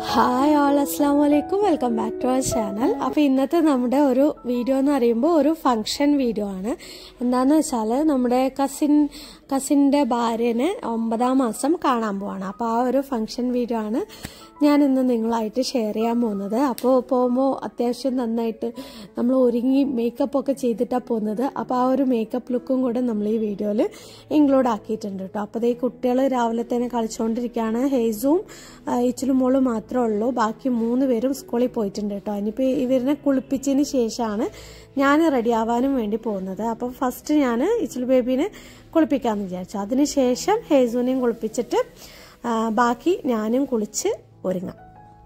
Hi all അസ്സാം വലൈക്കും welcome back to our channel അപ്പോൾ ഇന്നത്തെ നമ്മുടെ ഒരു വീഡിയോ എന്ന് പറയുമ്പോൾ ഒരു ഫങ്ഷൻ വീഡിയോ ആണ് എന്താണെന്ന് വെച്ചാൽ നമ്മുടെ കസിൻ കസിൻ്റെ ഭാര്യനെ ഒമ്പതാം മാസം കാണാൻ പോവാണ് അപ്പോൾ ആ ഒരു ഫങ്ഷൻ വീഡിയോ ആണ് ഞാൻ ഇന്ന് നിങ്ങളായിട്ട് ഷെയർ ചെയ്യാൻ പോകുന്നത് അപ്പോൾ പോകുമ്പോൾ അത്യാവശ്യം നന്നായിട്ട് നമ്മൾ ഒരുങ്ങി മേക്കപ്പ് ഒക്കെ ചെയ്തിട്ടാണ് പോകുന്നത് അപ്പോൾ ആ ഒരു മേക്കപ്പ് ലുക്കും കൂടെ നമ്മൾ ഈ വീഡിയോയിൽ ഇൻക്ലൂഡ് ആക്കിയിട്ടുണ്ട് കേട്ടോ അപ്പോൾ ഈ കുട്ടികൾ രാവിലെ തന്നെ കളിച്ചുകൊണ്ടിരിക്കുകയാണ് ഹേസും ഇച്ചിലും മോളും മാത്രമേ ഉള്ളൂ ബാക്കി മൂന്ന് പേരും സ്കൂളിൽ പോയിട്ടുണ്ട് കേട്ടോ ഇനിയിപ്പോൾ ഇവരിനെ കുളിപ്പിച്ചതിന് ശേഷമാണ് ഞാൻ റെഡി ആവാനും വേണ്ടി പോകുന്നത് അപ്പോൾ ഫസ്റ്റ് ഞാൻ ഇച്ചിലു ബേബീനെ കുളിപ്പിക്കാമെന്ന് വിചാരിച്ചു അതിന് ശേഷം ഹേസുവിനെയും കുളിപ്പിച്ചിട്ട് ബാക്കി ഞാനും കുളിച്ച് ഒരുങ്ങാം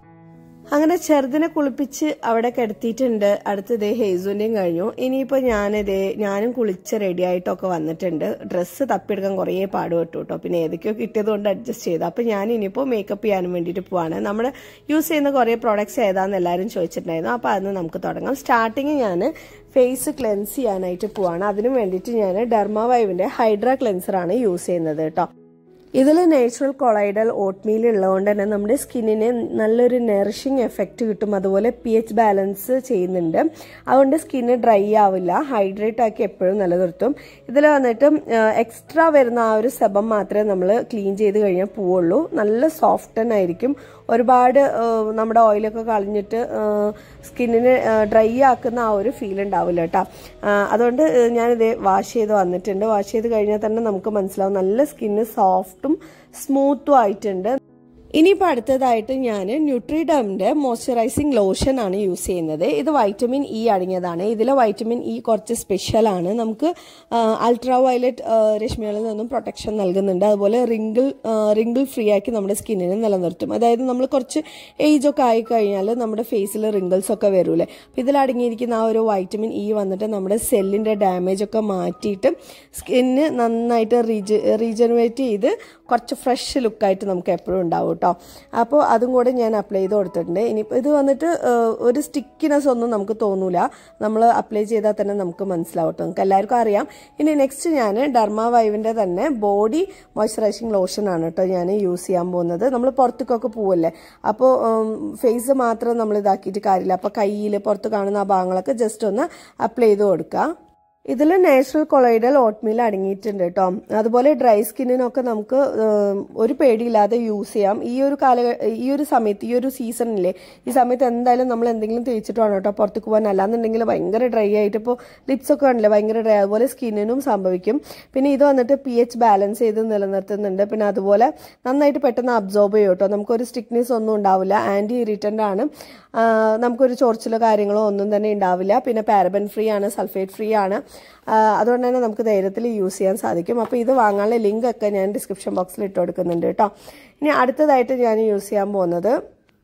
അങ്ങനെ ചെറുതിനെ കുളിപ്പിച്ച് അവിടെ കിടത്തിയിട്ടുണ്ട് അടുത്തത് ഹേസുവിൻ്റെയും കഴിഞ്ഞു ഇനിയിപ്പോൾ ഞാനിതേ ഞാനും കുളിച്ച് റെഡി ആയിട്ടൊക്കെ വന്നിട്ടുണ്ട് ഡ്രസ്സ് തപ്പിയെടുക്കാൻ കുറേ പാടുപെട്ടു കേട്ടോ പിന്നെ ഏതൊക്കെയോ കിട്ടിയത് കൊണ്ട് അഡ്ജസ്റ്റ് ചെയ്തു അപ്പോൾ ഞാൻ ഇനിയിപ്പോൾ മേക്കപ്പ് ചെയ്യാനും വേണ്ടിയിട്ട് പോവാണ് നമ്മൾ യൂസ് ചെയ്യുന്ന കുറേ പ്രോഡക്റ്റ്സ് ഏതാണെന്ന് എല്ലാവരും ചോദിച്ചിട്ടുണ്ടായിരുന്നു അപ്പോൾ അതിന് നമുക്ക് തുടങ്ങാം സ്റ്റാർട്ടിങ് ഞാൻ ഫേസ് ക്ലെൻസ് ചെയ്യാനായിട്ട് പോവാണ് അതിന് വേണ്ടിയിട്ട് ഞാൻ ഡെർമാവൈവിൻ്റെ ഹൈഡ്ര ക്ലെൻസറാണ് യൂസ് ചെയ്യുന്നത് കേട്ടോ ഇതിൽ നാച്ചുറൽ കൊളൈഡൽ ഓട്ട്മീൽ ഉള്ളതുകൊണ്ട് തന്നെ നമ്മുടെ സ്കിന്നിന് നല്ലൊരു നറിഷിങ് എഫക്റ്റ് കിട്ടും അതുപോലെ പി എച്ച് ബാലൻസ് ചെയ്യുന്നുണ്ട് അതുകൊണ്ട് സ്കിന്ന് ഡ്രൈ ആവില്ല ഹൈഡ്രേറ്റ് ആക്കി എപ്പോഴും നിലനിർത്തും ഇതിൽ വന്നിട്ട് എക്സ്ട്രാ വരുന്ന ആ ഒരു സെബം മാത്രമേ നമ്മൾ ക്ലീൻ ചെയ്ത് കഴിഞ്ഞാൽ പോവുള്ളൂ നല്ല സോഫ്റ്റൻ ആയിരിക്കും ഒരുപാട് നമ്മുടെ ഓയിലൊക്കെ കളഞ്ഞിട്ട് സ്കിന്നിന് ഡ്രൈ ആക്കുന്ന ആ ഒരു ഫീൽ ഉണ്ടാവില്ല കേട്ടോ അതുകൊണ്ട് ഞാനിത് വാഷ് ചെയ്ത് വന്നിട്ടുണ്ട് വാഷ് ചെയ്ത് കഴിഞ്ഞാൽ തന്നെ നമുക്ക് മനസ്സിലാവും നല്ല സ്കിന്ന് സോഫ്റ്റും സ്മൂത്തും ആയിട്ടുണ്ട് ഇനിയിപ്പോൾ അടുത്തതായിട്ട് ഞാൻ ന്യൂട്രിഡമിൻ്റെ മോയ്സ്ചറൈസിങ് ലോഷൻ ആണ് യൂസ് ചെയ്യുന്നത് ഇത് വൈറ്റമിൻ ഇ അടങ്ങിയതാണ് ഇതിലെ വൈറ്റമിൻ ഇ കുറച്ച് സ്പെഷ്യലാണ് നമുക്ക് അൾട്രാ വയലറ്റ് രശ്മികളിൽ നിന്നും പ്രൊട്ടക്ഷൻ നൽകുന്നുണ്ട് അതുപോലെ റിങ്കിൾ റിങ്കിൾ ഫ്രീ ആക്കി നമ്മുടെ സ്കിന്നിനെ നിലനിർത്തും അതായത് നമ്മൾ കുറച്ച് ഏജ് ഒക്കെ ആയി കഴിഞ്ഞാൽ നമ്മുടെ ഫേസിൽ റിങ്കിൾസ് ഒക്കെ വരൂലേ അപ്പോൾ ഇതിൽ അടങ്ങിയിരിക്കുന്ന ആ ഒരു വൈറ്റമിൻ ഇ വന്നിട്ട് നമ്മുടെ സെല്ലിൻ്റെ ഡാമേജ് ഒക്കെ മാറ്റിയിട്ട് സ്കിന്ന് നന്നായിട്ട് റീജ റീജനുവേറ്റ് ചെയ്ത് കുറച്ച് ഫ്രഷ് ലുക്കായിട്ട് നമുക്ക് എപ്പോഴും ഉണ്ടാവും കേട്ടോ അപ്പോൾ അതും കൂടെ ഞാൻ അപ്ലൈ ചെയ്ത് കൊടുത്തിട്ടുണ്ട് ഇനിയിപ്പോൾ ഇത് വന്നിട്ട് ഒരു സ്റ്റിക്കിനെസ് ഒന്നും നമുക്ക് തോന്നൂല നമ്മൾ അപ്ലൈ ചെയ്താൽ തന്നെ നമുക്ക് മനസ്സിലാവും കേട്ടോ നമുക്ക് എല്ലാവർക്കും അറിയാം ഇനി നെക്സ്റ്റ് ഞാൻ ഡർമാ വൈവിൻ്റെ തന്നെ ബോഡി മോയ്സ്ചറൈസിങ് ലോഷനാണ് കേട്ടോ ഞാൻ യൂസ് ചെയ്യാൻ പോകുന്നത് നമ്മൾ പുറത്തേക്കൊക്കെ പോവല്ലേ അപ്പോൾ ഫേസ് മാത്രം നമ്മൾ ഇതാക്കിയിട്ട് കാര്യമില്ല അപ്പോൾ കയ്യിൽ പുറത്ത് കാണുന്ന ആ ഭാഗങ്ങളൊക്കെ ജസ്റ്റ് ഒന്ന് അപ്ലൈ ചെയ്ത് കൊടുക്കുക ഇതിൽ നാച്ചുറൽ കൊളൈഡൽ ഓട്ട്മീൽ അടങ്ങിയിട്ടുണ്ട് കേട്ടോ അതുപോലെ ഡ്രൈ സ്കിന്നിനൊക്കെ നമുക്ക് ഒരു പേടിയില്ലാതെ യൂസ് ചെയ്യാം ഈ ഒരു കാല ഈ ഒരു സമയത്ത് ഈ ഒരു സീസണിലെ ഈ സമയത്ത് എന്തായാലും നമ്മൾ എന്തെങ്കിലും തേച്ചിട്ട് വേണം കേട്ടോ പുറത്തേക്ക് പോകാൻ അല്ലാന്നുണ്ടെങ്കിൽ ഭയങ്കര ഡ്രൈ ആയിട്ട് ഇപ്പോൾ ലിപ്സ് ഒക്കെ കണ്ടില്ലേ ഭയങ്കര ഡ്രൈ അതുപോലെ സ്കിന്നിനും സംഭവിക്കും പിന്നെ ഇത് വന്നിട്ട് പി എച്ച് ബാലൻസ് ചെയ്ത് നിലനിർത്തുന്നുണ്ട് പിന്നെ അതുപോലെ നന്നായിട്ട് പെട്ടെന്ന് അബ്സോർബ് ചെയ്യും കേട്ടോ നമുക്കൊരു സ്റ്റിക്നെസ് ഒന്നും ഉണ്ടാവില്ല ആൻറ്റി ഇറിറ്റൻ്റ് ആണ് നമുക്കൊരു ചൊറിച്ചിലോ കാര്യങ്ങളോ ഒന്നും തന്നെ ഉണ്ടാവില്ല പിന്നെ പാരബൻ ഫ്രീ ആണ് സൾഫേറ്റ് ഫ്രീ ആണ് അതുകൊണ്ട് തന്നെ നമുക്ക് ധൈര്യത്തിൽ യൂസ് ചെയ്യാൻ സാധിക്കും അപ്പോൾ ഇത് വാങ്ങാനുള്ള ലിങ്ക് ഒക്കെ ഞാൻ ഡിസ്ക്രിപ്ഷൻ ബോക്സിൽ ഇട്ട് കൊടുക്കുന്നുണ്ട് കേട്ടോ ഇനി അടുത്തതായിട്ട് ഞാൻ യൂസ് ചെയ്യാൻ പോകുന്നത്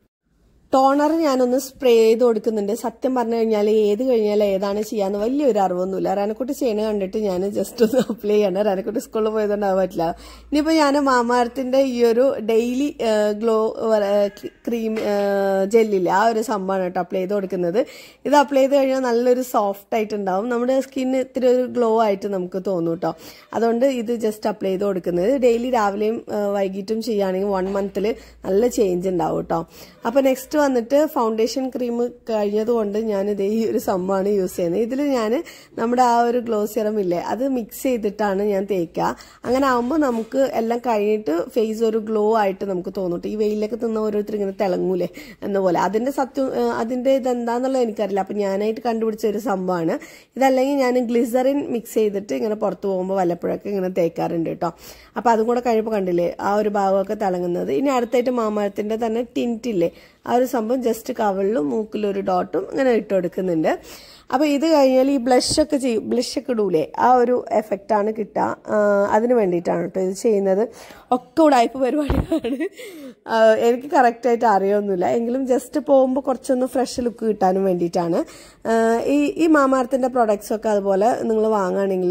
ടോണർ ഞാനൊന്ന് സ്പ്രേ ചെയ്ത് കൊടുക്കുന്നുണ്ട് സത്യം പറഞ്ഞു കഴിഞ്ഞാൽ ഏത് കഴിഞ്ഞാൽ ഏതാണ് ചെയ്യാന്ന് വലിയൊരു അറിവൊന്നുമില്ല റനക്കുട്ടി ചെയ്യണ കണ്ടിട്ട് ഞാൻ ജസ്റ്റ് ഒന്ന് അപ്ലൈ ചെയ്യണം റനക്കുട്ടി സ്കൂളിൽ പോയതുകൊണ്ട് അത് പറ്റില്ല ഇനിയിപ്പോൾ ഞാൻ മാമാരത്തിൻ്റെ ഈ ഒരു ഡെയിലി ഗ്ലോ ക്രീം ജെല്ലില്ല ആ ഒരു സംഭവമാണ് കേട്ടോ അപ്ലൈ ചെയ്ത് കൊടുക്കുന്നത് ഇത് അപ്ലൈ ചെയ്ത് കഴിഞ്ഞാൽ നല്ലൊരു സോഫ്റ്റ് ആയിട്ടുണ്ടാവും നമ്മുടെ സ്കിന്ന് ഇത്തിരി ഒരു ഗ്ലോ ആയിട്ട് നമുക്ക് തോന്നും കേട്ടോ അതുകൊണ്ട് ഇത് ജസ്റ്റ് അപ്ലൈ ചെയ്ത് കൊടുക്കുന്നത് ഡെയിലി രാവിലെയും വൈകിട്ടും ചെയ്യുകയാണെങ്കിൽ വൺ മന്തിൽ നല്ല ചേഞ്ച് ഉണ്ടാവും കേട്ടോ അപ്പോൾ നെക്സ്റ്റ് വന്നിട്ട് ഫൗണ്ടേഷൻ ക്രീം കഴിഞ്ഞതുകൊണ്ട് ഞാൻ ഇതേ ഈ ഒരു സംഭവമാണ് യൂസ് ചെയ്യുന്നത് ഇതിൽ ഞാൻ നമ്മുടെ ആ ഒരു ഗ്ലോ സിറം ഇല്ലേ അത് മിക്സ് ചെയ്തിട്ടാണ് ഞാൻ തേക്കുക അങ്ങനെ ആകുമ്പോൾ നമുക്ക് എല്ലാം കഴിഞ്ഞിട്ട് ഫേസ് ഒരു ഗ്ലോ ആയിട്ട് നമുക്ക് തോന്നിട്ട് ഈ വെയിലൊക്കെ തിന്ന ഓരോരുത്തർ ഇങ്ങനെ തിളങ്ങൂലേ എന്ന പോലെ അതിന്റെ സത്യം അതിന്റെ ഇതെന്താന്നുള്ളത് എനിക്കറിയില്ല അപ്പം ഞാനായിട്ട് കണ്ടുപിടിച്ച ഒരു സംഭവമാണ് ഇതല്ലെങ്കിൽ ഞാൻ ഗ്ലിസറിൻ മിക്സ് ചെയ്തിട്ട് ഇങ്ങനെ പുറത്ത് പോകുമ്പോൾ വല്ലപ്പോഴൊക്കെ ഇങ്ങനെ തേക്കാറുണ്ട് കേട്ടോ അപ്പം അതും കൂടെ കഴിയുമ്പോൾ കണ്ടില്ലേ ആ ഒരു ഭാഗമൊക്കെ തിളങ്ങുന്നത് ഇനി അടുത്തായിട്ട് മാമരത്തിന്റെ തന്നെ ടിൻറ്റില്ലേ ആ ഒരു സംഭവം ജസ്റ്റ് കവളിലും മൂക്കിലും ഒരു ഡോട്ടും ഇങ്ങനെ ഇട്ട് കൊടുക്കുന്നുണ്ട് അപ്പോൾ ഇത് കഴിഞ്ഞാൽ ഈ ബ്ലഷ് ഒക്കെ ചെയ്യും ബ്ലഷ് ഒക്കെ ഇടൂലേ ആ ഒരു എഫക്റ്റാണ് കിട്ടുക അതിന് വേണ്ടിയിട്ടാണ് കേട്ടോ ഇത് ചെയ്യുന്നത് ഒക്കെ ഉടായ്പ പരിപാടിയാണ് എനിക്ക് കറക്റ്റായിട്ട് അറിയൊന്നുമില്ല എങ്കിലും ജസ്റ്റ് പോകുമ്പോൾ കുറച്ചൊന്ന് ഫ്രഷ് ലുക്ക് കിട്ടാനും വേണ്ടിയിട്ടാണ് ഈ ഈ മാമാർത്തിൻ്റെ പ്രൊഡക്ട്സ് ഒക്കെ അതുപോലെ നിങ്ങൾ വാങ്ങുകയാണെങ്കിൽ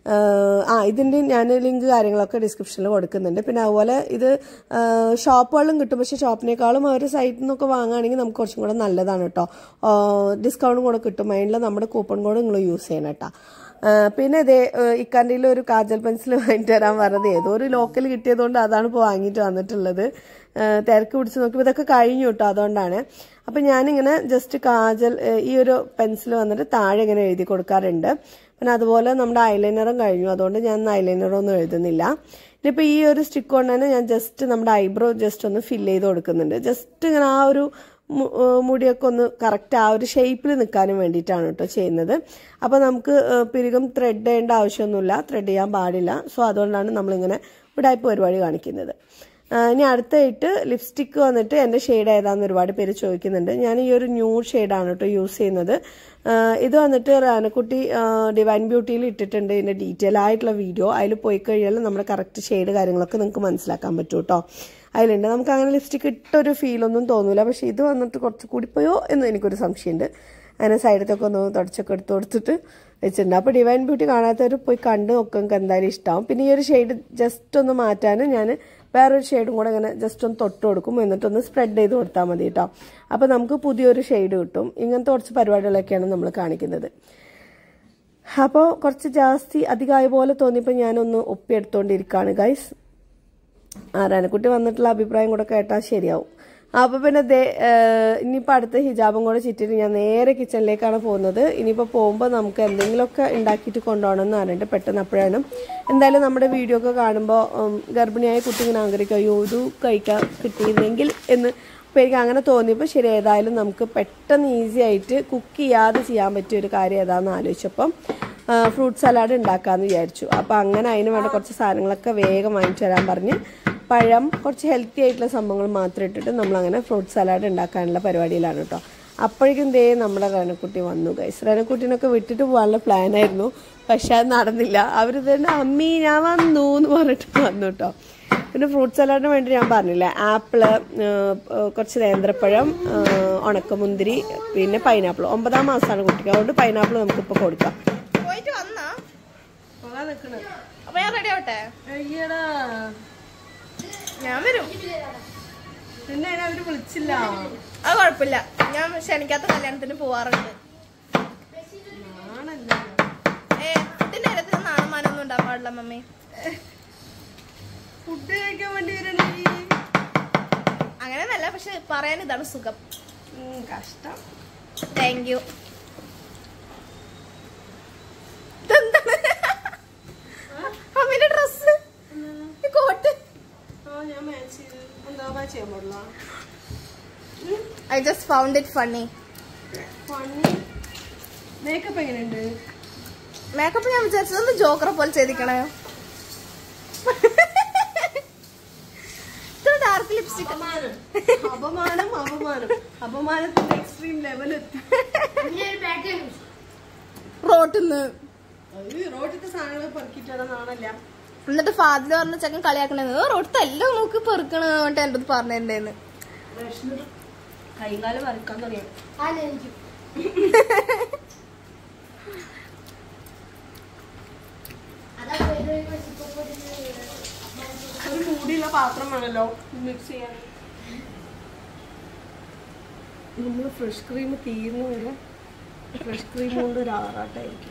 ആ ഇതിൻ്റെ ഞാൻ ലിങ്ക് കാര്യങ്ങളൊക്കെ ഡിസ്ക്രിപ്ഷനിൽ കൊടുക്കുന്നുണ്ട് പിന്നെ അതുപോലെ ഇത് ഷോപ്പുകളിലും കിട്ടും പക്ഷേ ഷോപ്പിനേക്കാളും അവർ സൈറ്റിൽ നിന്നൊക്കെ വാങ്ങുകയാണെങ്കിൽ നമുക്ക് കുറച്ചും കൂടെ നല്ലതാണ് കേട്ടോ ഡിസ്കൗണ്ടും കൂടെ കിട്ടും അതിനുള്ള നമ്മുടെ കൂപ്പൺ കോഡ് നിങ്ങൾ യൂസ് ചെയ്യണം കേട്ടോ ആ, പിന്നെ ഇതേ ഇക്കാൻ്റെ ഒരു കാജൽ പെൻസിൽ വാങ്ങിട്ട് തരാൻ പറഞ്ഞത് ഏതോ ഒരു ലോക്കൽ കിട്ടിയതുകൊണ്ട് അതാണ് ഇപ്പോൾ വാങ്ങിയിട്ട് വന്നിട്ടുള്ളത് ആ, തിരക്ക് പിടിച്ച് നോക്കിയപ്പോൾ ഇതൊക്കെ കഴിഞ്ഞു കേട്ടോ അതുകൊണ്ടാണ് അപ്പം ഞാനിങ്ങനെ ജസ്റ്റ് കാജൽ ഏ, ഈ ഒരു പെൻസിൽ വന്നിട്ട് താഴെ ഇങ്ങനെ എഴുതി കൊടുക്കാറുണ്ട് പിന്നെ അതുപോലെ നമ്മുടെ ഐലൈനറും കഴിഞ്ഞു അതുകൊണ്ട് ഞാൻ ഐലൈനറൊന്നും എഴുതുന്നില്ല ഇനിയിപ്പോൾ ഈ ഒരു സ്റ്റിക്ക് കൊണ്ട് തന്നെ ഞാൻ ജസ്റ്റ് നമ്മുടെ ഐബ്രോ ജസ്റ്റ് ഒന്ന് ഫില്ല് ചെയ്ത് കൊടുക്കുന്നുണ്ട് ജസ്റ്റ് ഇങ്ങനെ ആ ഒരു മു- ഏഹ് മുടിയൊക്കെ ഒന്ന് കറക്റ്റ് ആ ഒരു ഷേപ്പിൽ നിൽക്കാനും വേണ്ടിയിട്ടാണ് കേട്ടോ ചെയ്യുന്നത് അപ്പോൾ നമുക്ക് ഏഹ് പിരികം ത്രെഡ് ചെയ്യേണ്ട ആവശ്യമൊന്നുമില്ല ത്രെഡ് ചെയ്യാൻ പാടില്ല സോ അതുകൊണ്ടാണ് നമ്മളിങ്ങനെ ഉടായ്പ പരിപാടി കാണിക്കുന്നത് ആ, ഇനി അടുത്തായിട്ട് ലിപ്സ്റ്റിക്ക് വന്നിട്ട് എൻ്റെ ഷെയ്ഡ് ഏതാന്ന് ഒരുപാട് പേര് ചോദിക്കുന്നുണ്ട് ഞാൻ ഈ ഒരു ന്യൂ ഷെയ്ഡാണ് കേട്ടോ യൂസ് ചെയ്യുന്നത് ആ, ഇത് വന്നിട്ട് റാനക്കുട്ടി ഡിവൈൻ ബ്യൂട്ടിയിൽ ഇട്ടിട്ടുണ്ട് ഇതിൻ്റെ ഡീറ്റെയിൽ ആയിട്ടുള്ള വീഡിയോ അതിൽ പോയി കഴിഞ്ഞാൽ നമ്മുടെ കറക്റ്റ് ഷെയ്ഡ് കാര്യങ്ങളൊക്കെ നിങ്ങൾക്ക് മനസ്സിലാക്കാൻ പറ്റും കേട്ടോ അതിലുണ്ട് നമുക്ക് അങ്ങനെ ലിപ്സ്റ്റിക്ക് ഇട്ടൊരു ഫീലൊന്നും തോന്നില്ല പക്ഷേ ഇത് വന്നിട്ട് കുറച്ച് കൂടിപ്പോയോ എന്ന് എനിക്കൊരു സംശയമുണ്ട് അങ്ങനെ സൈഡത്തൊക്കെ ഒന്ന് തുടച്ചൊക്കെ എടുത്ത് കൊടുത്തിട്ട് വെച്ചിട്ടുണ്ട് അപ്പോൾ ഡിവൈൻ ബ്യൂട്ടി കാണാത്തവർ പോയി കണ്ട് നോക്കുക നിങ്ങൾക്ക് എന്തായാലും ഇഷ്ടമാവും പിന്നെ ഈ ഒരു ഷെയ്ഡ് ജസ്റ്റ് ഒന്ന് മാറ്റാൻ ഞാൻ വേറൊരു ഷെയ്ഡും കൂടെ ഇങ്ങനെ ജസ്റ്റ് ഒന്ന് തൊട്ട് കൊടുക്കും എന്നിട്ടൊന്ന് സ്പ്രെഡ് ചെയ്ത് കൊടുത്താൽ മതി കേട്ടോ അപ്പോൾ നമുക്ക് പുതിയൊരു ഷെയ്ഡ് കിട്ടും ഇങ്ങനത്തെ കുറച്ച് പരിപാടികളൊക്കെയാണ് നമ്മൾ കാണിക്കുന്നത് അപ്പോൾ കുറച്ച് ജാസ്തി അധികമായ പോലെ തോന്നിയപ്പോൾ ഞാനൊന്ന് ഒപ്പിയെടുത്തോണ്ടിരിക്കുകയാണ് ഗൈസ് ആരാനക്കുട്ടി വന്നിട്ടുള്ള അഭിപ്രായം കൂടെ കേട്ടാൽ ശരിയാവും അപ്പൊ പിന്നെ ദേ ഏഹ് ഇനിയിപ്പോൾ അടുത്ത ഹിജാബും കൂടെ ചുറ്റിട്ട് ഞാൻ നേരെ കിച്ചണിലേക്കാണ് പോകുന്നത് ഇനിയിപ്പോൾ പോകുമ്പോൾ നമുക്ക് എന്തെങ്കിലുമൊക്കെ ഉണ്ടാക്കിയിട്ട് കൊണ്ടുപോകണം എന്ന് പറഞ്ഞിട്ട് പെട്ടെന്ന് അപ്പോഴാണ് എന്തായാലും നമ്മുടെ വീഡിയോ ഒക്കെ കാണുമ്പോൾ ഉം, ഗർഭിണിയായ കുട്ടി ഇങ്ങനെ ആഗ്രഹിക്കുക അയ്യോ ഇത് കഴിക്കാൻ കിട്ടിയിരുന്നെങ്കിൽ എന്ന് അപ്പോൾ എനിക്ക് അങ്ങനെ തോന്നിയപ്പോൾ ശരി ഏതായാലും നമുക്ക് പെട്ടെന്ന് ഈസി ആയിട്ട് കുക്ക് ചെയ്യാതെ ചെയ്യാൻ പറ്റിയ ഒരു കാര്യം ഏതാണെന്ന് ആലോചിച്ചപ്പം ഫ്രൂട്ട് സലാഡ് ഉണ്ടാക്കാമെന്ന് വിചാരിച്ചു അപ്പോൾ അങ്ങനെ അതിന് വേണ്ട കുറച്ച് സാധനങ്ങളൊക്കെ വേഗം വാങ്ങിച്ചു തരാൻ പറഞ്ഞ് പഴം കുറച്ച് ഹെൽത്തി ആയിട്ടുള്ള സംഭവങ്ങൾ മാത്രം ഇട്ടിട്ട് നമ്മളങ്ങനെ ഫ്രൂട്ട് സലാഡ് ഉണ്ടാക്കാനുള്ള പരിപാടിയിലാണ് കേട്ടോ അപ്പോഴേക്കും ദേ നമ്മുടെ റനക്കുട്ടി വന്നു ഗൈസ് റനക്കുട്ടീനൊക്കെ വിട്ടിട്ട് പോകാനുള്ള പ്ലാനായിരുന്നു പക്ഷെ അത് നടന്നില്ല അവർ തന്നെ അമ്മി ഞാൻ വന്നു എന്ന് പറഞ്ഞിട്ട് വന്നു കേട്ടോ പിന്നെ ഫ്രൂട്ട് സലാഡിന് വേണ്ടി ഞാൻ പറഞ്ഞില്ല ആപ്പിള് ഏഹ്, ഏഹ്, കുറച്ച് നേന്ത്രപ്പഴം ഏഹ്, ഉണക്കമുന്തിരി പിന്നെ പൈനാപ്പിൾ ഒമ്പതാം മാസമാണ് കുട്ടിക്ക് അതുകൊണ്ട് പൈനാപ്പിൾ നമുക്കിപ്പോൾ കൊടുക്കാം പോയിട്ട് വന്നാ അപ്പൊ ഞാൻ റെഡി ആവട്ടെ ഞാൻ വരും പിന്നെ അവര് വിളിച്ചില്ല അത് കുഴപ്പമില്ല ഞാൻ ക്ഷണിക്കാത്ത കല്യാണത്തിന് പോവാറുണ്ട് ഏ ഫുഡിന്റെ കാര്യത്തിൽ നാണമാനൊന്നും ഉണ്ടാകാൻ പാടില്ല മമ്മി ഫുഡ് കഴിക്കാൻ വേണ്ടി വരണേ അങ്ങനെയൊന്നല്ല പക്ഷെ പറയാൻ ഇതാണ് സുഖം കഷ്ടം താങ്ക് യു അമ്മയുടെ ഡ്രസ് കോട്ട് ആ ഞാൻ മാച്ച് ചെയ്ത് എന്താ മാച്ച് ചെയ്യാൻ പാടില്ല I just found it funny പണി മേക്കപ്പ് എങ്ങനെയുണ്ട് മേക്കപ്പ് ഞാൻ വിചാരിച്ചത് ഒന്ന് ജോക്കറെ പോലെ ചെയ്തിക്കണേ ഇത്ര ഡാർക്ക് ലിപ്സ്റ്റിക് അപമാനം അപമാനം അപമാനത്തിന്റെ എക്സ്ട്രീം ലെവൽ എത്തി റോട്ടിന്ന് റോഡിലത്തെ സാധനങ്ങൾ പെറുക്കിട്ട് നാണല്ല എന്നിട്ട് ഫാദിൽ പറഞ്ഞ ചെക്കൻ കളിയാക്കണേ റോഡത്തെ എല്ലാം നോക്കി പെറുക്കണ എന്നിട്ട് എൻ്റെ അടുത്ത് പറഞ്ഞിട്ടുണ്ടായിരുന്നു കൈകാലം വരക്കാൻ തുടങ്ങി ഒരു മൂടിയുള്ള പാത്രം വേണല്ലോ മിക്സ് ചെയ്യാൻ നമ്മൾ ഫ്രഷ് ക്രീം തീർന്നു വരെ ഫ്രഷ് ക്രീം കൊണ്ട് ഒരു ആറാട്ടായിരിക്കും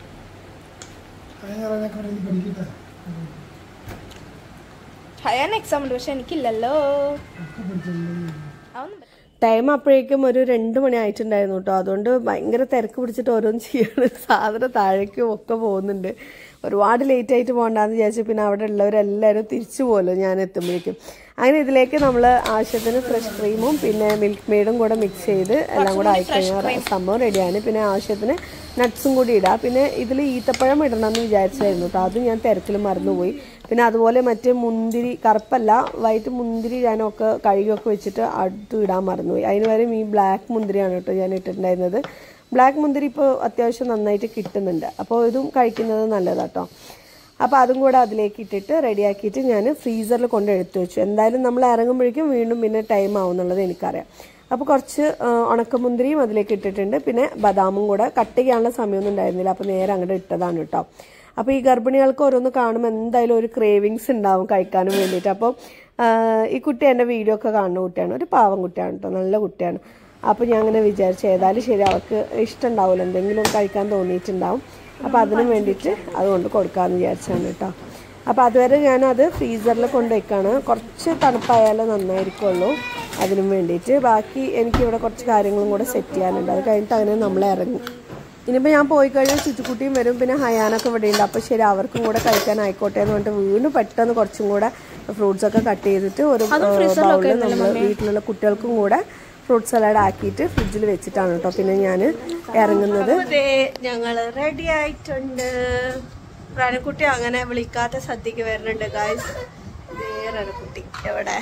ഹയാൻ എക്സാം ഉണ്ട് പക്ഷെ എനിക്കില്ലല്ലോ അതൊന്നും പറ്റില്ല. ടൈം അപ്പോഴേക്കും ഒരു രണ്ട് മണി ആയിട്ടുണ്ടായിരുന്നു കേട്ടോ അതുകൊണ്ട് ഭയങ്കര തിരക്ക് പിടിച്ചിട്ട് ഓരോന്ന് ചെയ്യാണ് സാധനം താഴേക്കും ഒക്കെ പോകുന്നുണ്ട് ഒരുപാട് ലേറ്റ് ആയിട്ട് പോകണ്ടെന്ന് വിചാരിച്ചു പിന്നെ അവിടെ ഉള്ളവരെല്ലാവരും തിരിച്ചു പോകുമല്ലോ ഞാൻ എത്തുമ്പോഴേക്കും അങ്ങനെ ഇതിലേക്ക് നമ്മൾ ആവശ്യത്തിന് ഫ്രഷ് ക്രീമും പിന്നെ മിൽക്ക് മെയ്ഡും കൂടെ മിക്സ് ചെയ്ത് എല്ലാം കൂടെ ആയി കഴിഞ്ഞാൽ സംഭവം റെഡിയാണ് പിന്നെ ആവശ്യത്തിന് നട്ട്സും കൂടി ഇടാം പിന്നെ ഇതിൽ ഈത്തപ്പഴം ഇടണമെന്ന് വിചാരിച്ചായിരുന്നു കേട്ടോ അതും ഞാൻ തിരക്കിൽ മറന്നുപോയി പിന്നെ അതുപോലെ മറ്റേ മുന്തിരി കറുപ്പല്ല വൈറ്റ് മുന്തിരി ഞാനൊക്കെ കഴുകിയൊക്കെ വെച്ചിട്ട് അടുത്ത് ഇടാൻ മറന്നുപോയി അതിന് പകരം ഈ ബ്ലാക്ക് മുന്തിരിയാണ് കേട്ടോ ഞാൻ ഇട്ടിട്ടുണ്ടായിരുന്നത് ബ്ലാക്ക് മുന്തിരി ഇപ്പോൾ അത്യാവശ്യം നന്നായിട്ട് കിട്ടുന്നുണ്ട് അപ്പോൾ ഇതും കഴിക്കുന്നത് നല്ലതാട്ടോ അപ്പോൾ അതും കൂടെ അതിലേക്ക് ഇട്ടിട്ട് റെഡിയാക്കിയിട്ട് ഞാൻ ഫ്രീസറിൽ കൊണ്ട് എടുത്തു വെച്ചു എന്തായാലും നമ്മൾ ഇറങ്ങുമ്പോഴേക്കും വീണ്ടും പിന്നെ ടൈം ആവും എന്നുള്ളത് എനിക്കറിയാം അപ്പോൾ കുറച്ച് ആ, ഉണക്കമുന്തിരിയും അതിലേക്ക് ഇട്ടിട്ടുണ്ട് പിന്നെ ബദാമും കൂടെ കട്ട് ചെയ്യാനുള്ള സമയമൊന്നും ഉണ്ടായിരുന്നില്ല അപ്പോൾ നേരെ അങ്ങോട്ട് ഇട്ടതാണ് കേട്ടോ അപ്പോൾ ഈ ഗർഭിണികൾക്ക് ഓരോന്ന് കാണുമ്പോൾ എന്തായാലും ഒരു ക്രേവിങ്സ് ഉണ്ടാവും കഴിക്കാനും വേണ്ടിയിട്ട് അപ്പോൾ ആ, ഈ കുട്ടി എൻ്റെ വീഡിയോ ഒക്കെ കാണുന്ന കുട്ടിയാണ് ഒരു പാവം കുട്ടിയാണ് കേട്ടോ നല്ല കുട്ടിയാണ് അപ്പോൾ ഞാൻ അങ്ങനെ വിചാരിച്ചു ഏതായാലും ശരി അവർക്ക് ഇഷ്ടമുണ്ടാവില്ല എന്തെങ്കിലും കഴിക്കാൻ തോന്നിയിട്ടുണ്ടാവും അപ്പോൾ അതിനും വേണ്ടിയിട്ട് അതുകൊണ്ട് കൊടുക്കാമെന്ന് വിചാരിച്ചാണ് കേട്ടോ അപ്പോൾ അതുവരെ ഞാനത് ഫ്രീസറിൽ കൊണ്ട് വെക്കാണ് കുറച്ച് തണുപ്പായാലേ നന്നായിരിക്കുള്ളൂ അതിനും വേണ്ടിയിട്ട് ബാക്കി എനിക്കിവിടെ കുറച്ച് കാര്യങ്ങളും കൂടെ സെറ്റ് ചെയ്യാനുണ്ട് അത് കഴിഞ്ഞിട്ട് അങ്ങനെ നമ്മൾ ഇറങ്ങും ഇനിയിപ്പോൾ ഞാൻ പോയി കഴിഞ്ഞാൽ ചുറ്റുക്കുട്ടിയും വരും പിന്നെ ഹയാനൊക്കെ ഇവിടെ ഉണ്ട് അപ്പോൾ ശരി അവർക്കും കൂടെ കഴിക്കാൻ ആയിക്കോട്ടെ എന്ന് പറഞ്ഞിട്ട് വീണ്ടും പെട്ടെന്ന് കുറച്ചും കൂടെ ഫ്രൂട്ട്സ് ഒക്കെ കട്ട് ചെയ്തിട്ട് ഒരു ബൗളിൽ നമ്മൾ വീട്ടിലുള്ള കുട്ടികൾക്കും കൂടെ ഫ്രൂട്ട് സലാഡ് ആക്കിയിട്ട് ഫ്രിഡ്ജിൽ വെച്ചിട്ടാണ് കേട്ടോ പിന്നെ ഞാൻ ഇറങ്ങുന്നത് ഞങ്ങൾ റെഡി ആയിട്ടുണ്ട് രണക്കുട്ടി അങ്ങനെ വിളിക്കാത്ത സദ്യക്ക് വരുന്നുണ്ട് ഗായ്സ് രണക്കുട്ടി എവിടെ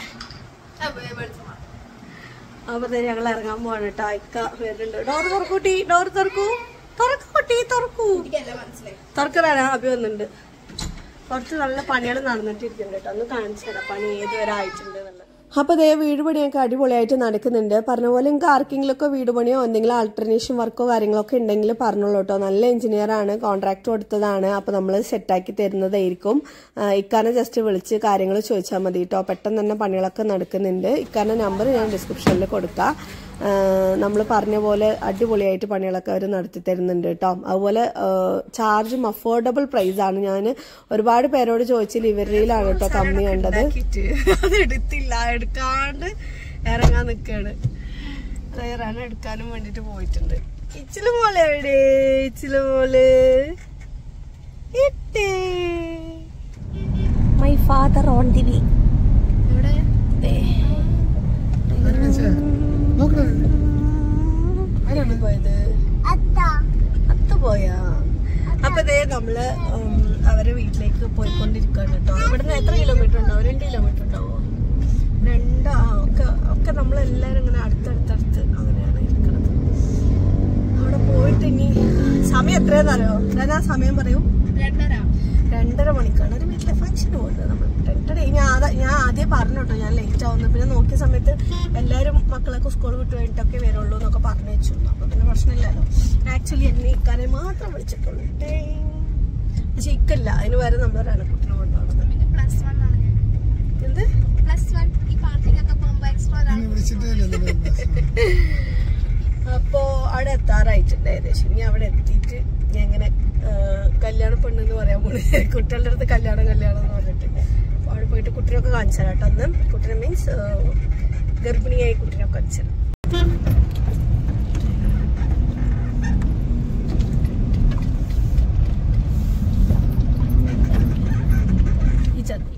അപ്പൊ ഞങ്ങൾ ഇറങ്ങാൻ പോവാണ് കേട്ടോ അയക്ക വരുന്നുണ്ട് ഡോർ തുറക്കൂട്ടി ഡോർ തുറക്കൂ തുറക്കൂട്ടി തുറക്കൂ തുറക്കലാണ് അഭി വന്നിട്ടുണ്ട് കുറച്ച് നല്ല പണികൾ നടന്നിട്ടിരിക്കുന്നുണ്ട് കേട്ടോ ഒന്ന് കാണിച്ചു തരാം പണി ഏതുവരെ ആയിട്ടുണ്ട് എന്നുള്ളത് അപ്പോൾ ദേ വീട് പണിയൊക്കെ അടിപൊളിയായിട്ട് നടക്കുന്നുണ്ട് പറഞ്ഞ പോലെ നിങ്ങൾക്ക് ആർക്കെങ്കിലുമൊക്കെ വീട് പണിയോ എന്തെങ്കിലും ആൾട്ടർനേഷൻ വർക്കോ കാര്യങ്ങളൊക്കെ ഉണ്ടെങ്കിൽ പറഞ്ഞോളൂ കേട്ടോ നല്ല എഞ്ചിനീയർ ആണ് കോൺട്രാക്ട് കൊടുത്തതാണ് അപ്പോൾ നമ്മൾ സെറ്റാക്കി തരുന്നതായിരിക്കും ആ, ഇക്കാനെ ജസ്റ്റ് വിളിച്ച് കാര്യങ്ങൾ ചോദിച്ചാൽ മതി കേട്ടോ പെട്ടെന്ന് തന്നെ പണികളൊക്കെ നടക്കുന്നുണ്ട് ഇക്കാൻ്റെ നമ്പർ ഞാൻ ഡിസ്ക്രിപ്ഷനിൽ കൊടുക്കാം നമ്മൾ പറഞ്ഞ പോലെ അടിപൊളിയായിട്ട് പണികളൊക്കെ അവർ നടത്തി തരുന്നുണ്ട് കേട്ടോ അതുപോലെ ചാർജും അഫോർഡബിൾ പ്രൈസ് ആണ് ഞാൻ ഒരുപാട് പേരോട് ചോദിച്ചില്ല ഇവരിലാണ് കേട്ടോ കമ്മി കണ്ടത് അത് എടുത്തില്ല എടുക്കാണ്ട് ഇറങ്ങാൻ നിൽക്കാണ് റയറാണ് എടുക്കാനും വേണ്ടിട്ട് പോയിട്ടുണ്ട് ഇച്ചില് മോളെ എവിടെ ഇച്ചില് മോള് ഇട്ടേ my father on the way ഇവിടെ പോയത് അത്ത പോയാ അപ്പൊ ദേ നമ്മള് ഉം, അവരെ വീട്ടിലേക്ക് പോയിക്കൊണ്ടിരിക്കുകയാണ് കേട്ടോ ഇവിടുന്ന് എത്ര കിലോമീറ്റർ ഉണ്ടാവും രണ്ട് കിലോമീറ്റർ ഉണ്ടാവോ രണ്ട് ആ ഒക്കെ ഒക്കെ നമ്മളെല്ലാരും ഇങ്ങനെ അടുത്തടുത്തടുത്ത് അങ്ങനെയാണ് ഇരിക്കുന്നത് അവിടെ പോയിട്ട് ഇനി സമയം എത്രയാണെന്നറിയോ ഞാൻ ആ സമയം പറയൂ രണ്ടര രണ്ടര മണിക്കാണ് ഒരു വീട്ടിലെ ഫംഗ്ഷൻ പോകുന്നത് നമ്മൾ രണ്ടര ഞാൻ ആദ്യ- ഞാൻ ആദ്യം പറഞ്ഞു കേട്ടോ ഞാൻ ലേറ്റ് ആവുന്നു പിന്നെ നോക്കിയ സമയത്ത് എല്ലാവരും മക്കളൊക്കെ സ്കൂൾ വിട്ട് കഴിഞ്ഞിട്ടൊക്കെ വരുള്ളൂ എന്നൊക്കെ പറഞ്ഞു വെച്ചു അപ്പൊ പിന്നെ പ്രശ്നമില്ലല്ലോ ആക്ച്വലി എന്നെ ഇക്കാനെ മാത്രം വിളിച്ചിട്ടുള്ളൂ ടേയ്. പക്ഷെ ഇക്കല്ല അതിന് വരെ നമ്മൾ രണക്കുട്ടിനെ കൊണ്ടാണ് പിന്നെ പ്ലസ് വൺ ആണ് ഞാൻ എന്ത് പ്ലസ് വൺ ഈ പാർട്ടിക്കൊക്കെ പോകുമ്പോ എക്സ്ട്രാ ഒരാൾ അപ്പോ അവിടെ എത്താറായിട്ടുണ്ട് ഏകദേശം ഇനി അവിടെ എത്തിയിട്ട് ഞാൻ ഇങ്ങനെ കല്യാണ പെണ്ണെന്ന് പറയാൻ പോണേ കുട്ടികളുടെ അടുത്ത് കല്യാണം കല്യാണം എന്ന് പറഞ്ഞിട്ട് അപ്പൊ അവിടെ പോയിട്ട് കുട്ടിനൊക്കെ കാണിച്ചു തരാം കേട്ടോ അന്ന് കുട്ടിനെ മീൻസ് ഗർഭിണിയായി കുട്ടിനെ കാണിച്ചു തരാം ഈ ചതി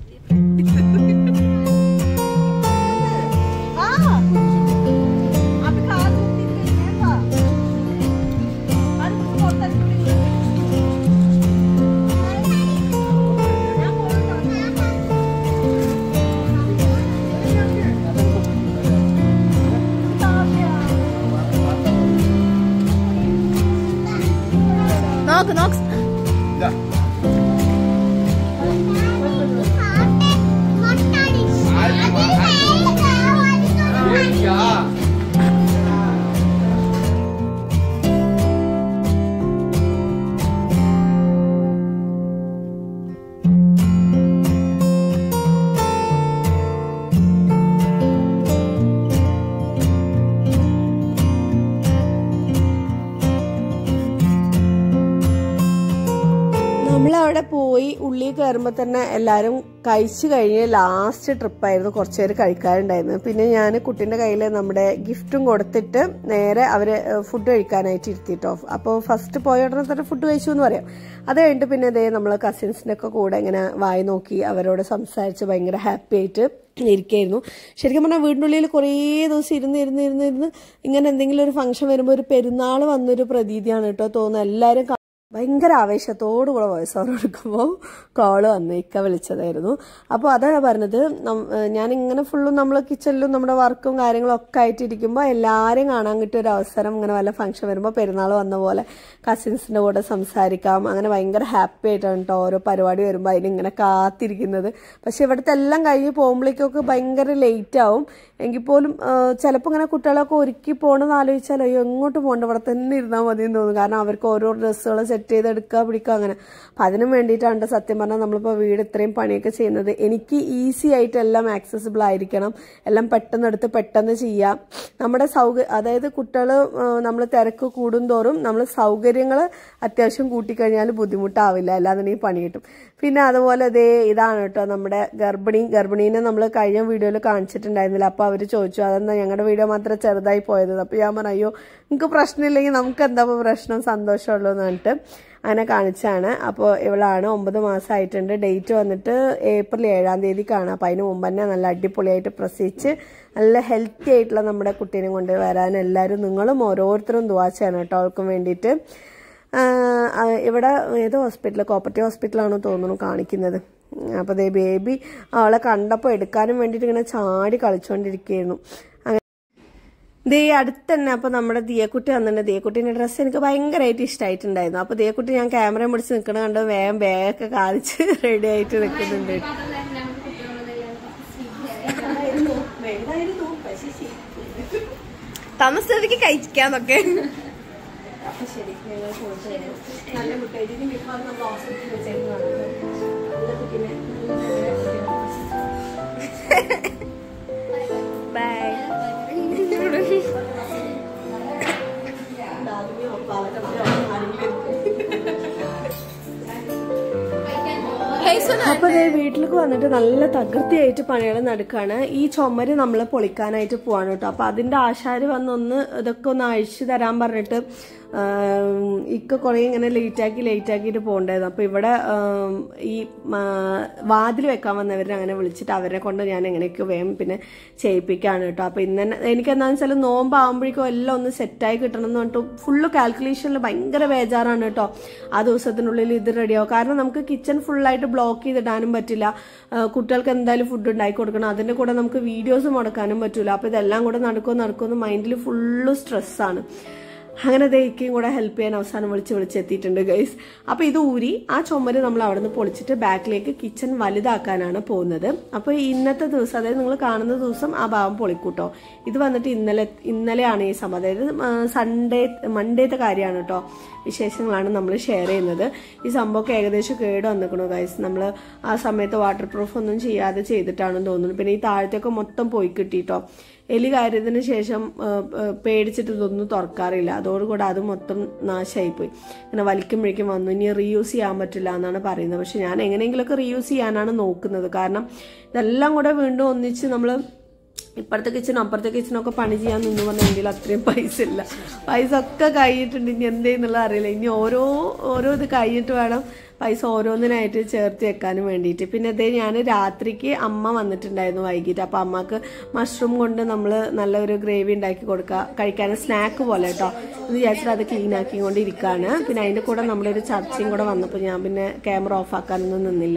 ആ അത് കാല് കുത്തിയിട്ട് വേണ്ട. അത് കുത്തി പുറത്തെടുത്ത് ഞാൻ പോകട്ടോ. നോക്ക് നോക്ക് നമ്മളവിടെ പോയി ഉള്ളിൽ കയറുമ്പോൾ തന്നെ എല്ലാവരും കഴിച്ചു കഴിഞ്ഞ് ലാസ്റ്റ് ട്രിപ്പായിരുന്നു കുറച്ച് പേര് കഴിക്കാറുണ്ടായിരുന്നു പിന്നെ ഞാൻ കുട്ടീൻ്റെ കയ്യിൽ നമ്മുടെ ഗിഫ്റ്റും കൊടുത്തിട്ട് നേരെ അവർ ഫുഡ് കഴിക്കാനായിട്ട് ഇരുത്തിട്ടോ അപ്പോൾ ഫസ്റ്റ് പോയ ഉടനെ തന്നെ ഫുഡ് കഴിച്ചു എന്ന് പറയാം അത് കഴിഞ്ഞിട്ട് പിന്നെ ഇതേ നമ്മൾ കസിൻസിൻ്റെ ഒക്കെ കൂടെ ഇങ്ങനെ വായി നോക്കി അവരോട് സംസാരിച്ച് ഭയങ്കര ഹാപ്പി ആയിട്ട് ഇരിക്കായിരുന്നു ശരിക്കും പറഞ്ഞാൽ വീടിൻ്റെ ഉള്ളിൽ കുറേ ദിവസം ഇരുന്ന് ഇരുന്ന് ഇരുന്ന് ഇരുന്ന് ഇങ്ങനെ എന്തെങ്കിലും ഒരു ഫംഗ്ഷൻ വരുമ്പോൾ ഒരു പെരുന്നാൾ വന്നൊരു പ്രതീതിയാണ് കേട്ടോ തോന്നുന്നത് എല്ലാവരും കാ- ഭയങ്കര ആവേശത്തോടു കൂടെ വോയിസ് ഓവർ എടുക്കുമ്പോൾ കോള് വന്ന് ഇക്ക വിളിച്ചതായിരുന്നു അപ്പോൾ അതാണ് പറഞ്ഞത് നം- ഏഹ് ഞാനിങ്ങനെ ഫുള്ളും നമ്മൾ കിച്ചണിലും നമ്മുടെ വർക്കും കാര്യങ്ങളും ഒക്കെ ആയിട്ട് ഇരിക്കുമ്പോൾ എല്ലാവരെയും കാണാൻ കിട്ടിയ ഒരു അവസരം ഇങ്ങനെ വല്ല ഫംഗ്ഷൻ വരുമ്പോൾ പെരുന്നാൾ വന്ന പോലെ കസിൻസിൻ്റെ കൂടെ സംസാരിക്കാം അങ്ങനെ ഭയങ്കര ഹാപ്പി ആയിട്ടാണ് കേട്ടോ ഓരോ പരിപാടി വരുമ്പോൾ അതിനിങ്ങനെ കാത്തിരിക്കുന്നത് പക്ഷെ ഇവിടുത്തെ എല്ലാം കഴിഞ്ഞ് പോകുമ്പോഴേക്കൊക്കെ ഭയങ്കര ലേറ്റ് ആവും എങ്കിൽ പോലും ചിലപ്പോൾ ഇങ്ങനെ കുട്ടികളൊക്കെ ഒരുക്കി പോകണമെന്ന് ആലോചിച്ചാൽ അയ്യോ എങ്ങോട്ട് പോകണ്ട ഇവിടെ തന്നെ ഇരുന്നാൽ മതി എന്ന് തോന്നും കാരണം അവർക്ക് ഓരോ ഡ്രസ്സുകൾ സെറ്റ് സെറ്റ് ചെയ്തെടുക്കുക പിടിക്കുക അങ്ങനെ അപ്പം അതിനും വേണ്ടിയിട്ടാണ് സത്യം പറഞ്ഞാൽ നമ്മളിപ്പോൾ വീട് ഇത്രയും പണിയൊക്കെ ചെയ്യുന്നത് എനിക്ക് ഈസി ആയിട്ട് എല്ലാം ആക്സസിബിൾ ആയിരിക്കണം എല്ലാം പെട്ടെന്ന് എടുത്ത് പെട്ടെന്ന് ചെയ്യാം നമ്മുടെ സൗകര്യ അതായത് കുട്ടികൾ നമ്മൾ തിരക്ക് കൂടുന്തോറും നമ്മൾ സൗകര്യങ്ങൾ അത്യാവശ്യം കൂട്ടിക്കഴിഞ്ഞാൽ ബുദ്ധിമുട്ടാവില്ല അല്ലാതെ പണി കിട്ടും പിന്നെ അതുപോലെ ദേ ഇതാണ് കേട്ടോ നമ്മുടെ ഗർഭിണി ഗർഭിണീനെ നമ്മൾ കഴിഞ്ഞ വീഡിയോയിൽ കാണിച്ചിട്ടുണ്ടായിരുന്നില്ല അപ്പോൾ അവർ ചോദിച്ചു അതെന്താ ഞങ്ങളുടെ വീഡിയോ മാത്രം ചെറുതായി പോയത് അപ്പോൾ ഞാൻ പറഞ്ഞു അയ്യോ നിങ്ങൾക്ക് പ്രശ്നമില്ലെങ്കിൽ നമുക്ക് എന്താ ഇപ്പൊ പ്രശ്നം സന്തോഷമുള്ളൂ എന്ന് പറഞ്ഞിട്ട് അങ്ങനെ കാണിച്ചാണ് അപ്പോൾ ഇവളാണ് ഒമ്പത് മാസമായിട്ടുണ്ട് ഡേറ്റ് വന്നിട്ട് ഏപ്രിൽ ഏഴാം തീയതിക്കാണ് അപ്പോൾ അതിന് മുമ്പ് തന്നെ നല്ല അടിപൊളിയായിട്ട് പ്രസവിച്ച് നല്ല ഹെൽത്തി ആയിട്ടുള്ള നമ്മുടെ കുട്ടീനെ കൊണ്ട് വരാൻ എല്ലാവരും നിങ്ങളും ഓരോരുത്തരും ദുവാ ചെയ്യണം കേട്ടോ അവൾക്കും വേണ്ടിയിട്ട് ആഹ് ആഹ് ഇവിടെ ഏത് ഹോസ്പിറ്റൽ കോപ്പറേറ്റീവ് ഹോസ്പിറ്റലാണോ തോന്നുന്നു കാണിക്കുന്നത് അപ്പോൾ ദേ ബേബി അവളെ കണ്ടപ്പോൾ എടുക്കാനും വേണ്ടിയിട്ട് ഇങ്ങനെ ചാടി കളിച്ചുകൊണ്ടിരിക്കുകയായിരുന്നു അങ്ങനെ ദേ അടുത്ത് തന്നെ അപ്പോൾ നമ്മുടെ ദിയക്കുട്ടി വന്നിട്ടുണ്ട് ദിയക്കുട്ടീൻ്റെ ഡ്രസ്സ് എനിക്ക് ഭയങ്കരമായിട്ട് ഇഷ്ടമായിട്ടുണ്ടായിരുന്നു അപ്പോൾ ദിയക്കുട്ടി ഞാൻ ക്യാമറ പിടിച്ച് നിൽക്കണ കണ്ട് വേഗം ബാഗൊക്കെ കാണിച്ച് റെഡി ആയിട്ട് നിൽക്കുന്നുണ്ട് താമസത്തേക്ക് കഴിക്കാന്നൊക്കെ അപ്പൊ ശരി ഞങ്ങൾ പോയിട്ട് വരാം. നല്ല കുട്ടിയായിട്ട് ഇനി മിക്കവാറും നമ്മൾ ഹോസ്പിറ്റലിൽ വെച്ചേക്കുന്നതാണ് നല്ല കുട്ടീനെ ബൈ ഡാൽമിയോ പാലക്കടലയോ ആരെങ്കിലും അപ്പൊ ദേ വീട്ടിലേക്ക് വന്നിട്ട് നല്ല തകൃതിയായിട്ട് പണികൾ നടക്കാണ് ഈ ചുമര് നമ്മൾ പൊളിക്കാനായിട്ട് പോവാണ് കേട്ടോ അപ്പൊ അതിന്റെ ആശാര് വന്നൊന്ന് ഇതൊക്കെ ഒന്ന് അഴിച്ചു തരാൻ പറഞ്ഞിട്ട് ആം, ഇക്ക കുറെ ഇങ്ങനെ ലേറ്റ് ആക്കി ലേറ്റ് ആക്കിയിട്ട് പോകണ്ടായിരുന്നു അപ്പൊ ഇവിടെ ആം, ഈ വാതിൽ വെക്കാൻ വന്നവരെ അങ്ങനെ വിളിച്ചിട്ട് അവരെ കൊണ്ട് ഞാൻ എങ്ങനെയൊക്കെ വേഗം പിന്നെ ചെയ്യിപ്പിക്കാണ് കേട്ടോ അപ്പൊ ഇന്ന് തന്നെ എനിക്ക് എന്താണെന്ന് വെച്ചാൽ നോമ്പാകുമ്പോഴേക്കും എല്ലാം ഒന്ന് സെറ്റായി കിട്ടണം എന്ന് പറഞ്ഞിട്ട് ഫുള്ള് കാൽക്കുലേഷനിൽ ഭയങ്കര ബേജാറാണ് കേട്ടോ ആ ദിവസത്തിനുള്ളിൽ ഇത് റെഡിയാവും കാരണം നമുക്ക് കിച്ചൺ ഫുള്ളായിട്ട് ബ്ലോക്ക് ചെയ്തിടാനും പറ്റില്ല ആ, കുട്ടികൾക്ക് എന്തായാലും ഫുഡ് ഉണ്ടാക്കി കൊടുക്കണം അതിന്റെ കൂടെ നമുക്ക് വീഡിയോസ് മുടക്കാനും പറ്റില്ല അപ്പൊ ഇതെല്ലാം കൂടെ നടക്കുമോ നടക്കുമെന്ന് മൈൻഡിൽ ഫുള്ള് സ്ട്രെസ്സാണ് അങ്ങനെ ദൈക്കും കൂടെ ഹെൽപ്പ് ചെയ്യാൻ അവസാനം വിളിച്ച് വിളിച്ചെത്തിയിട്ടുണ്ട് ഗൈസ് അപ്പൊ ഇത് ഊരി ആ ചുമര് നമ്മൾ അവിടെ നിന്ന് പൊളിച്ചിട്ട് ബാക്കിലേക്ക് കിച്ചൺ വലുതാക്കാനാണ് പോകുന്നത് അപ്പൊ ഇന്നത്തെ ദിവസം അതായത് നിങ്ങൾ കാണുന്ന ദിവസം ആ ഭാഗം പൊളിക്കൂട്ടോ ഇത് വന്നിട്ട് ഇന്നലെ ഇന്നലെയാണ് ഈ സംഭവം അതായത് സൺഡേ മൺഡേത്തെ കാര്യമാണ് കേട്ടോ വിശേഷങ്ങളാണ് നമ്മൾ ഷെയർ ചെയ്യുന്നത് ഈ സംഭവമൊക്കെ ഏകദേശം കേട് വന്നിക്കണു ഗൈസ് നമ്മൾ ആ സമയത്ത് വാട്ടർ പ്രൂഫ് ഒന്നും ചെയ്യാതെ ചെയ്തിട്ടാണെന്ന് തോന്നുന്നു പിന്നെ ഈ താഴത്തൊക്കെ മൊത്തം പോയി കിട്ടിട്ടോ എലി കയറിയതിന് ശേഷം ആ, ആ, പേടിച്ചിട്ട് ഇതൊന്നും തുറക്കാറില്ല അതോടുകൂടെ അത് മൊത്തം നാശമായിപ്പോയി ഇങ്ങനെ വലിക്കുമ്പോഴേക്കും വന്നു ഇനി റീയൂസ് ചെയ്യാൻ പറ്റില്ല എന്നാണ് പറയുന്നത് പക്ഷെ ഞാൻ എങ്ങനെയെങ്കിലുമൊക്കെ റീയൂസ് ചെയ്യാനാണ് നോക്കുന്നത് കാരണം ഇതെല്ലാം കൂടെ വീണ്ടും ഒന്നിച്ച് നമ്മൾ ഇപ്പുറത്തെ കിച്ചനും അപ്പുറത്തെ കിച്ചനൊക്കെ പണി ചെയ്യാൻ നിന്ന് പറഞ്ഞെങ്കിൽ അത്രയും പൈസ ഇല്ല പൈസ ഒക്കെ കഴിഞ്ഞിട്ടുണ്ട് ഇനി എന്തേന്നുള്ളത് അറിയില്ല ഇനി ഓരോ ഓരോ ഇത് കഴിഞ്ഞിട്ട് വേണം പൈസ ഓരോന്നിനായിട്ട് ചേർത്ത് വെക്കാനും വേണ്ടിയിട്ട് പിന്നെ അതേ ഞാൻ രാത്രിക്ക് അമ്മ വന്നിട്ടുണ്ടായിരുന്നു വൈകിട്ട് അപ്പം അമ്മക്ക് മഷ്റൂം കൊണ്ട് നമ്മൾ നല്ലൊരു ഗ്രേവി ഉണ്ടാക്കി കൊടുക്കുക കഴിക്കാൻ സ്നാക്ക് പോലെ കേട്ടോ എന്ന് വിചാരിച്ചിട്ട് അത് ക്ലീൻ ആക്കി കൊണ്ട് ഇരിക്കുകയാണ് പിന്നെ അതിൻ്റെ കൂടെ നമ്മുടെ ഒരു ചർച്ചയും കൂടെ വന്നപ്പോൾ ഞാൻ പിന്നെ ക്യാമറ ഓഫ് ആക്കാനൊന്നും നിന്നില്ല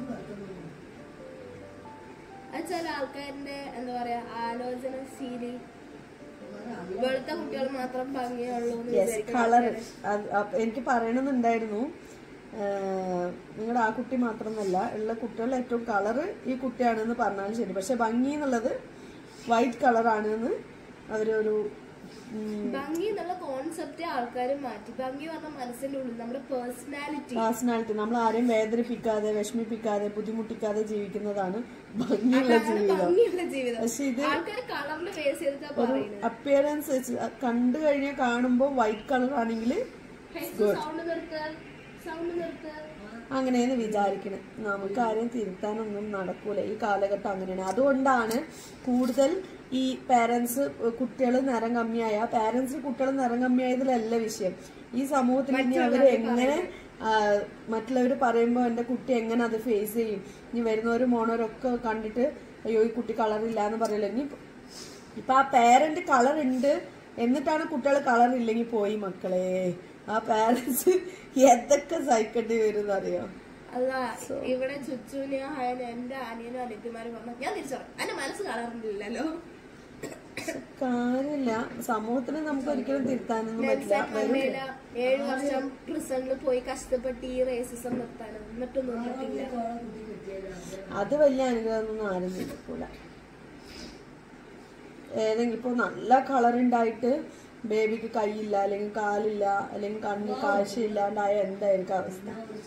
അത് ചില ആൾക്കാരുടെ എന്താ പറയാ ആലോചന ശീലി വെളുത്ത കുട്ടികൾ മാത്രം ഭംഗിയുള്ളൂ എന്ന് വിചാരിക്കുന്ന കളർ എനിക്ക് പറയണമെന്നുണ്ടായിരുന്നു നിങ്ങളുടെ ആ കുട്ടി മാത്രമല്ല ഉള്ള കുട്ടികളിൽ ഏറ്റവും കളറ് ഈ കുട്ടിയാണെന്ന് പറഞ്ഞാലും ശരി പക്ഷെ ഭംഗി എന്നുള്ളത് വൈറ്റ് കളറാണെന്ന് അവരൊരു ഉം, ഭംഗി എന്നുള്ള കോൺസെപ്റ്റ് ആൾക്കാർ മാറ്റി ഭംഗി പറഞ്ഞ മനസ്സിന്റെ ഉള്ളിൽ നമ്മുടെ പേഴ്സണാലിറ്റി പേഴ്സണാലിറ്റി നമ്മൾ ആരെയും വേദനിപ്പിക്കാതെ വിഷമിപ്പിക്കാതെ ബുദ്ധിമുട്ടിക്കാതെ ജീവിക്കുന്നതാണ് ഭംഗിയുള്ള ജീവിതം ഭംഗിയുള്ള ജീവിതം പക്ഷെ ഇത് ആൾക്കാർ കളറിൽ ബേസ് ചെയ്തിട്ടാ ഒരു പറയുന്നത് അപ്പിയറൻസ് വെച്ച് കണ്ടു കഴിഞ്ഞാൽ കാണുമ്പോൾ വൈറ്റ് കളർ ആണെങ്കിൽ സൗണ്ട് നിർത്തുക സൗണ്ട് നിർത്തുക അങ്ങനെയെന്ന് വിചാരിക്കണം നമുക്ക് ആരെയും തിരുത്താനൊന്നും നടക്കൂല ഈ കാലഘട്ടം അങ്ങനെയാണ് അതുകൊണ്ടാണ് കൂടുതൽ ഈ പാരന്റ്സ് കുട്ടികൾ നിറം കമ്മിയായ പാരന്റ്സ് കുട്ടികൾ നിറം കമ്മിയായതിലല്ല വിഷയം ഈ സമൂഹത്തിൽ ഇനി അവർ എങ്ങനെ മറ്റുള്ളവർ പറയുമ്പോൾ എൻ്റെ കുട്ടി എങ്ങനെ അത് ഫേസ് ചെയ്യും ഇനി വരുന്നവരും മോണവരൊക്കെ കണ്ടിട്ട് അയ്യോ ഈ കുട്ടി കളറില്ല എന്ന് പറയില്ല ഇനി ഇപ്പൊ ആ പേരന്റ് കളർ ഉണ്ട് എന്നിട്ടാണ് കുട്ടികൾ കളർ ഇല്ലെങ്കിൽ പോയി മക്കളെ ആ പാരന്റ്സ് എന്തൊക്കെ സഹിക്കേണ്ടി വരും അറിയോ അല്ല ഇവിടെ ചുച്ചുവിന് ഹയന് എന്റെ അനിയനും അനിയത്തിമാരും പറഞ്ഞു ഞാൻ തിരിച്ചറിയാം എന്റെ മനസ്സ് കളറില്ലല്ലോ കാര്യമില്ല സമൂഹത്തിന് നമുക്ക് ഒരിക്കലും തിരുത്താനൊന്നും പറ്റില്ല അമ്മയില ഏഴു വർഷം പ്രിസണിൽ പോയി കഷ്ടപ്പെട്ട് ഈ റേസിസം നിർത്താൻ എന്നിട്ടും നിന്നിട്ടില്ല അത് വലിയ അനുഗ്രഹമൊന്നും ആരും നിൽക്കൂല ഏതെങ്കിലും ഇപ്പൊ നല്ല കളർ ഉണ്ടായിട്ട് ബേബിക്ക് കൈയില്ല അല്ലെങ്കിൽ കാലില്ല അല്ലെങ്കിൽ കണ്ണ് കാഴ്ചയില്ലാണ്ടായ എന്തായിരിക്കും അവസ്ഥ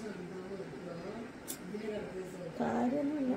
കാര്യമൊന്നുമില്ല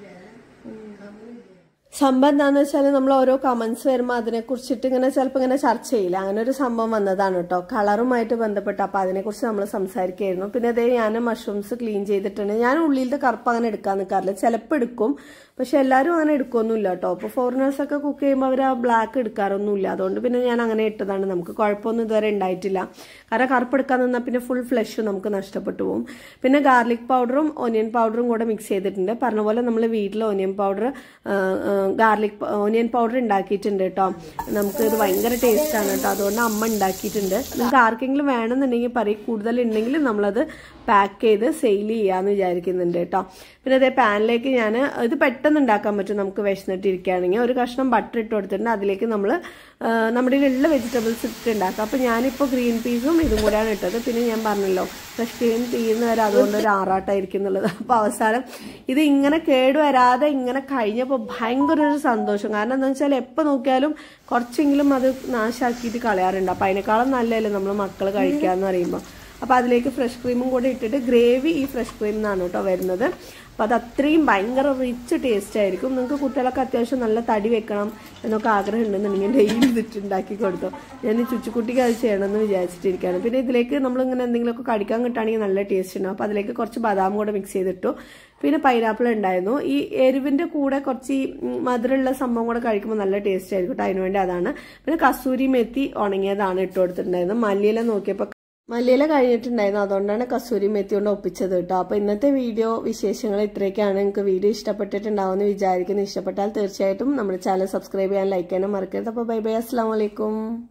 സംഭവം എന്താണെന്ന് വെച്ചാൽ നമ്മൾ ഓരോ കമന്റ്സ് വരുമ്പോൾ അതിനെ കുറിച്ചിട്ട് ഇങ്ങനെ ചിലപ്പോൾ ഇങ്ങനെ ചർച്ച ചെയ്യില്ല അങ്ങനെ ഒരു സംഭവം വന്നതാണ് കേട്ടോ കളറുമായിട്ട് ബന്ധപ്പെട്ട് അപ്പോൾ അതിനെക്കുറിച്ച് നമ്മൾ സംസാരിക്കുകയായിരുന്നു പിന്നെ അതേ ഞാൻ മഷ്റൂംസ് ക്ലീൻ ചെയ്തിട്ടുണ്ട് ഞാൻ ഉള്ളിലത്തെ കറുപ്പ് അങ്ങനെ എടുക്കാൻ നിൽക്കാറില്ല ചിലപ്പോൾ എടുക്കും പക്ഷെ എല്ലാവരും അങ്ങനെ എടുക്കൊന്നുമില്ല കേട്ടോ അപ്പോൾ ഫോറിനേഴ്സ് ഒക്കെ കുക്ക് ചെയ്യുമ്പോൾ അവർ ആ ബ്ലാക്ക് എടുക്കാറൊന്നുമില്ല അതുകൊണ്ട് പിന്നെ ഞാൻ അങ്ങനെ ഇട്ടതാണ് നമുക്ക് കുഴപ്പമൊന്നും ഇതുവരെ ഉണ്ടായിട്ടില്ല കാരണം കറുപ്പ് എടുക്കാൻ നിന്നാൽ പിന്നെ ഫുൾ ഫ്ലഷ് നമുക്ക് നഷ്ടപ്പെട്ടു പോകും പിന്നെ ഗാർലിക് പൗഡറും ഒനിയൻ പൗഡറും കൂടെ മിക്സ് ചെയ്തിട്ടുണ്ട് പറഞ്ഞ പോലെ നമ്മൾ വീട്ടിൽ onion powder garlic onion powder ഉണ്ടാക്കിയിട്ടുണ്ട് കേട്ടോ നമുക്ക് ഇത് ഭയങ്കര ടേസ്റ്റ് ആണ് കേട്ടോ അതുകൊണ്ട് അമ്മ ഉണ്ടാക്കിയിട്ടുണ്ട് നിങ്ങൾക്ക് ആർക്കെങ്കിലും വേണമെന്നുണ്ടെങ്കിൽ പറയും കൂടുതൽ ഉണ്ടെങ്കിൽ നമ്മളത് പാക്ക് ചെയ്ത് സെയിൽ ചെയ്യാന്ന് വിചാരിക്കുന്നുണ്ട് കേട്ടോ പിന്നെ അതേ പാനിലേക്ക് ഞാൻ ഇത് പെട്ടെന്ന് ഉണ്ടാക്കാൻ പറ്റും നമുക്ക് വിശന്നിട്ടിരിക്കുകയാണെങ്കിൽ ഒരു കഷ്ണം ബട്ടർ ഇട്ട് കൊടുത്തിട്ടുണ്ട് അതിലേക്ക് നമ്മൾ നമ്മുടെ ഉള്ള വെജിറ്റബിൾസ് ഇട്ട് ഉണ്ടാക്കാം അപ്പോൾ ഞാനിപ്പോൾ ഗ്രീൻ പീസും ഇതും കൂടെയാണ് ഇട്ടത് പിന്നെ ഞാൻ പറഞ്ഞല്ലോ ഫ്രഷ് ക്രീം തീരുന്ന വരെ അതുകൊണ്ട് ഒരു ആറാട്ടായിരിക്കും എന്നുള്ളത് അപ്പോൾ അവസാനം ഇത് ഇങ്ങനെ കേടുവരാതെ ഇങ്ങനെ കഴിഞ്ഞപ്പോൾ ഭയങ്കര ഒരു സന്തോഷം കാരണം എന്താ വെച്ചാൽ എപ്പോൾ നോക്കിയാലും കുറച്ചെങ്കിലും അത് നാശാക്കിയിട്ട് കളയാറുണ്ട് അപ്പോൾ അതിനേക്കാളും നല്ലതല്ലേ നമ്മൾ മക്കൾ കഴിക്കാന്ന് പറയുമ്പോൾ അപ്പോൾ അതിലേക്ക് ഫ്രഷ് ക്രീമും കൂടെ ഇട്ടിട്ട് ഗ്രേവി ഈ ഫ്രഷ് ക്രീം എന്നാണ് കേട്ടോ വരുന്നത് അപ്പോൾ അത് അത്രയും ഭയങ്കര റിച്ച് ടേസ്റ്റ് ആയിരിക്കും നിങ്ങൾക്ക് കുട്ടികളൊക്കെ അത്യാവശ്യം നല്ല തടി വെക്കണം എന്നൊക്കെ ആഗ്രഹം ഉണ്ടെന്നുണ്ടെങ്കിൽ ഡെയിലി ഇതിട്ട് ഉണ്ടാക്കി കൊടുത്തു ഞാൻ ഈ ചുച്ചുക്കുട്ടിക്ക് അത് ചെയ്യണമെന്ന് വിചാരിച്ചിട്ടിരിക്കുകയാണ് പിന്നെ ഇതിലേക്ക് നമ്മളിങ്ങനെ എന്തെങ്കിലുമൊക്കെ കടിക്കാൻ കിട്ടുകയാണെങ്കിൽ നല്ല ടേസ്റ്റ് ഉണ്ടാവും അപ്പോൾ അതിലേക്ക് കുറച്ച് ബദാം കൂടെ മിക്സ് ചെയ്തിട്ടു പിന്നെ പൈനാപ്പിൾ ഉണ്ടായിരുന്നു ഈ എരിവിൻ്റെ കൂടെ കുറച്ച് ഈ മധുരമുള്ള സംഭവം കൂടെ കഴിക്കുമ്പോൾ നല്ല ടേസ്റ്റ് ആയിരിക്കും കേട്ടോ അതിനുവേണ്ടി അതാണ് പിന്നെ കസൂരി മെത്തി ഉണങ്ങിയതാണ് ഇട്ട് കൊടുത്തിട്ടുണ്ടായിരുന്നത് മല്ലിയില നോക്കിയപ്പോൾ മല്ലിയില കഴിഞ്ഞിട്ടുണ്ടായിരുന്നു അതുകൊണ്ടാണ് കസൂരി മെത്തി കൊണ്ട് ഒപ്പിച്ചത് കേട്ടോ അപ്പോൾ ഇന്നത്തെ വീഡിയോ വിശേഷങ്ങൾ ഇത്രയൊക്കെയാണ് നിങ്ങൾക്ക് വീഡിയോ ഇഷ്ടപ്പെട്ടിട്ടുണ്ടാവുമെന്ന് വിചാരിക്കുന്നു ഇഷ്ടപ്പെട്ടാൽ തീർച്ചയായിട്ടും നമ്മുടെ ചാനൽ സബ്സ്ക്രൈബ് ചെയ്യാൻ ലൈക്ക് ചെയ്യാനും മറക്കരുത് അപ്പോൾ ബൈ ബൈ അസ്സാം വലൈക്കും